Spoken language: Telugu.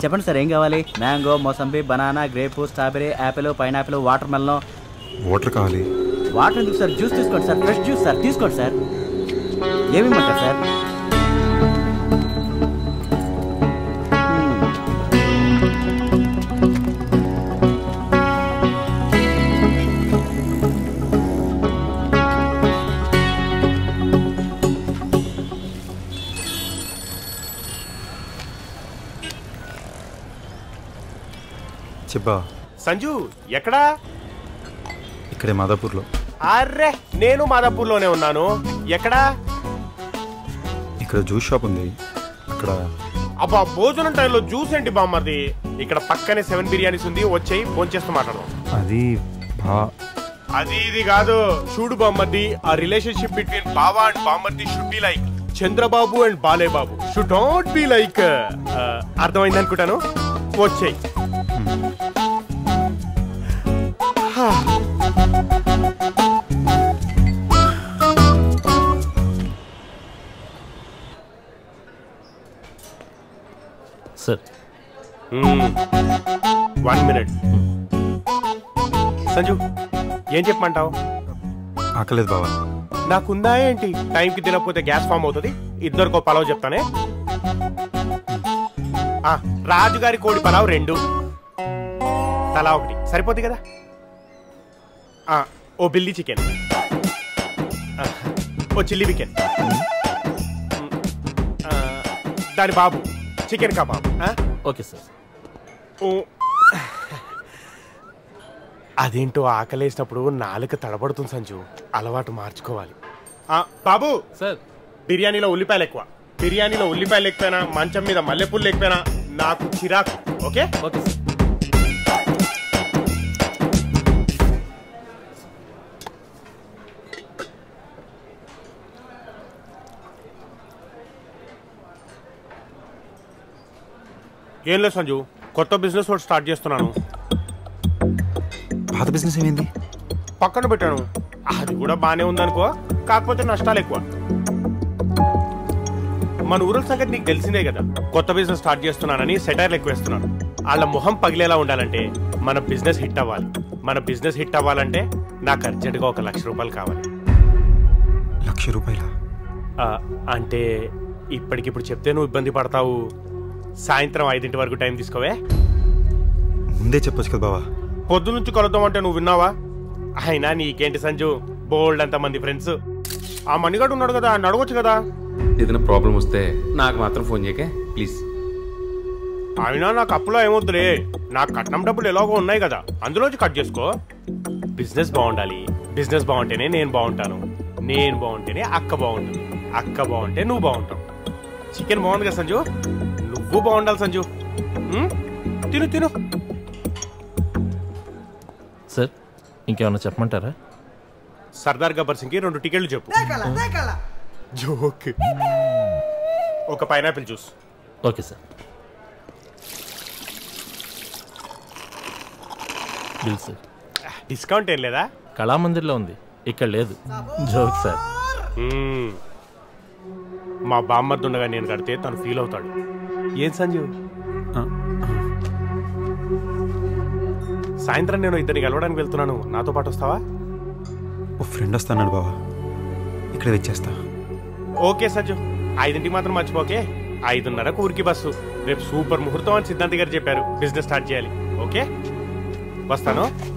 చెప్పండి సార్ ఏం కావాలి mango mosambi banana grape strawberry apple pineapple water melon water కావాలి వాటర్ ఎందుకు సార్ జ్యూస్ తీసుకోండి సార్ ఫ్రెష్ జ్యూస్ సార్ తీసుకోండి సార్ ఏమి ఇమ్మంటారు సార్ చెప్పా సంజు ఎక్కడా ఇక్కడే మాదాపూర్లో అర్రే నేను మాదాపూర్లోనే ఉన్నాను ఎక్కడా ఇక్కడ జ్యూస్ షాప్ ఉంది అక్కడ అబ్బా భోజనం టైంలో జ్యూస్ ఏంటి బామ్మది ఇక్కడ పక్కనే సెవెన్ బిర్యానీస్ ఉంది వచ్చేయి ఫోన్ చేస్తూ మాట్లాడదాం అది బా అది ఇది కాదు చూడు బామ్మది ఆ రిలేషన్షిప్ బిట్వీన్ బావా అండ్ బామ్మర్ది should be like Chandrababu and బాలే బాబు షుడ్ నాట్ బి లైక్ అర్థమైంది అనుకుంటాను వచ్చేయి సార్ వన్ మినిట్ సంజు ఏం చెప్పమంటావు ఆకలేదు బావా నాకుందా ఏంటి టైంకి తినకపోతే గ్యాస్ ఫామ్ అవుతుంది ఇద్దరికో పలావ్ చెప్తానే ఆ, రాజుగారి కోడి పలావ్ రెండు తలా ఒకటి సరిపోద్ది కదా ఆ, ఓ బిల్లి చికెన్ ఆ, ఓ చిల్లీ చికెన్ ఆ, దాని బాబు చికెన్ కబాబ్ ఆ? ఓకే సార్ ఓ అదేంటో ఆకలేసినప్పుడు నాలుక తడబడుతుంది సంజు అలవాటు మార్చుకోవాలి ఆ, బాబు సార్ బిర్యానీలో ఉల్లిపాయలు ఎక్కువ బిర్యానీలో ఉల్లిపాయలు ఎక్కువైనా మంచం మీద మల్లెపూలు ఎక్కువైనా నాకు చిరాకు ఓకే ఓకే సార్ ఏం లేదు సంజు కొత్త బిజినెస్ ఒకటి స్టార్ట్ చేస్తున్నాను పాత బిజినెస్ ఏమైంది పక్కన పెట్టాను అది కూడా బానే ఉందనుకో కాకపోతే నష్టాలు ఎక్కువ మన ఊరుల సంగతి నీకు తెలిసిందే కదా కొత్త బిజినెస్ స్టార్ట్ చేస్తున్నానని సెటైర్లు ఎక్కువ వేస్తున్నాను వాళ్ళ మొహం పగిలేలా ఉండాలంటే మన బిజినెస్ హిట్ అవ్వాలి మన బిజినెస్ హిట్ అవ్వాలంటే నాకు అర్జెంటుగా ఒక లక్ష రూపాయలు కావాలి లక్ష రూపాయల ఆ, అంటే ఇప్పటికిప్పుడు చెప్తే నువ్వు ఇబ్బంది పడతావు సాయంత్రం ఐదింటి వరకు టైం తీసుకోవే ముందే చెప్పొచ్చు కదా బావా పొద్దు నుంచి కలుద్దాం అంటే నువ్వు విన్నావా అయినా నీకేంటి సంజు బోల్డ్ అంత మంది ఫ్రెండ్స్ ఆ మణిగాడు ఉన్నాడు కదా ఆయన అడగొచ్చు కదా ఏదైనా ప్రాబ్లం వస్తే నాకు మాత్రం ఫోన్ చేయకే ప్లీజ్ అయినా నాకు అప్పులో ఏమొద్దులే నాకు కట్నం డబ్బులు ఎలాగో ఉన్నాయి కదా అందులోంచి కట్ చేసుకో బిజినెస్ బాగుండాలి బిజినెస్ బాగుంటేనే నేను బాగుంటాను నేను బాగుంటేనే అక్క బాగుంటుంది అక్క బాగుంటే నువ్వు బాగుంటావు చికెన్ బాగుంది కదా సంజు నువ్వు బాగుండాలి సంజు ఉం? తిను తిను సార్ ఇంకేమన్నా చెప్పమంటారా సర్దార్ గబ్బర్ సింగ్ కి రెండు టికెట్లు చెప్పు జోక్ ఒక pineapple juice okay sir bill sir discount ఏం లేదా కళామందిర్లో ఉంది ఇక్కడ లేదు జోక్ సార్ మ్మ్. మా బామ్మర్ది ఉండగా నేను కడితే తను ఫీల్ అవుతాడు ఏం సంజీవ్ సాయంత్రం నేను ఇద్దరిని కలవడానికి వెళ్తున్నాను నాతో పాటు వస్తావా ఓ ఫ్రెండ్ వస్తాన్నాడు బావా ఇక్కడ వచ్చేస్తా ఓకే సంజు ఐదింటికి మాత్రం మర్చిపోకే ఐదున్నరకు ఊరికి బస్సు రేపు సూపర్ ముహూర్తం అని సిద్ధాంతి గారు చెప్పారు బిజినెస్ స్టార్ట్ చేయాలి ఓకే వస్తాను